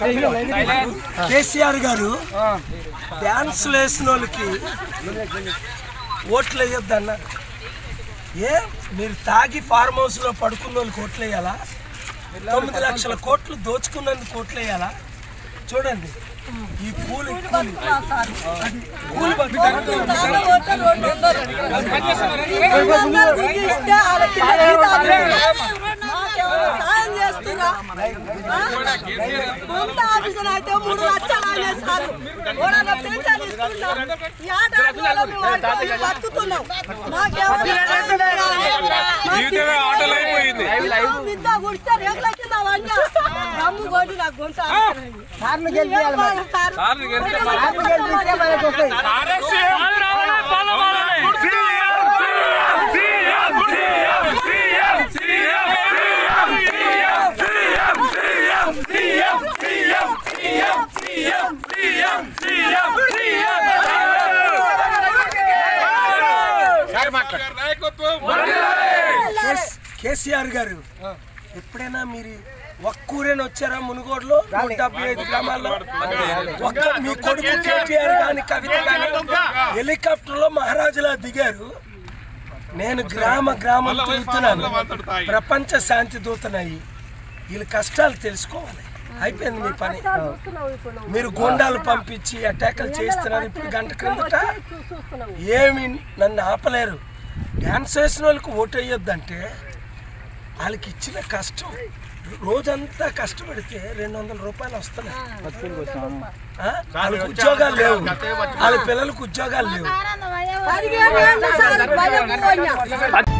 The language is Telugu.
కేసీఆర్ గారు డ్యాన్స్ వేసిన వాళ్ళకి ఓట్లు వేయొద్దు అన్నారు ఏ మీరు తాగి ఫార్మ్ హౌస్ లో పడుకున్న వాళ్ళకి ఓట్లు వేయాలా తొమ్మిది లక్షల కోట్లు దోచుకున్నందుకు ఓట్లు వేయాలా చూడండి ఈ కూలి కూలి అది కూలి బతుకు. అయితే మూడు లక్షలు అనేసారు ఎవరైనా పెన్షన్ ఇస్తున్నారు ఈ ఆటగాళ్ళలో మేము ఆడుకొని బతుకుతున్నాం జీవితమే ఆటలు అయిపోయింది ఇంత గుడిస్తే రేగుల కింద వంట దమ్ము కొట్టి నాకు గుంట సార్లు గెలిపియాలి మరి. సార్లు గెలిస్తే సార్లు గెలిపిస్తే మనకు వస్తాయి. కేస్- కేసీఆర్ గారు ఎప్పుడైనా మీరు ఒక్కూరేనా వచ్చారా మునుగోడులో నూట డెబ్బై ఐదు గ్రామాల్లో ఒక్క మీ కొడుకు కేటీఆర్ కానీ కవిత కానీ హెలికాప్టర్ లో మహారాజులా దిగారు నేను గ్రామ గ్రామం తిరుగుతున్నాను ప్రపంచ శాంతి దూతనయ్యి వీళ్ళ కష్టాలు తెలుసుకోవాలి అయిపోయింది మీ పని మీరు గోండాలు పంపించి అటాకులు చేస్తున్నారు ఇప్పుడు గంట క్రిందట ఏమి నన్ను ఆపలేరు డ్యాన్స్ వేసిన వాళ్ళకి ఓటు వేయొద్దంటే వాళ్ళకి ఇచ్చిన కష్టం రోజంతా కష్టపడితే రెండు వందల రూపాయలు వస్తున్నాయి ఆ? వాళ్ళకి ఉద్యోగాలు లేవు వాళ్ళ పిల్లలకు ఉద్యోగాలు లేవు పదిహేను ఏళ్ళు సార్ భయం పోయినా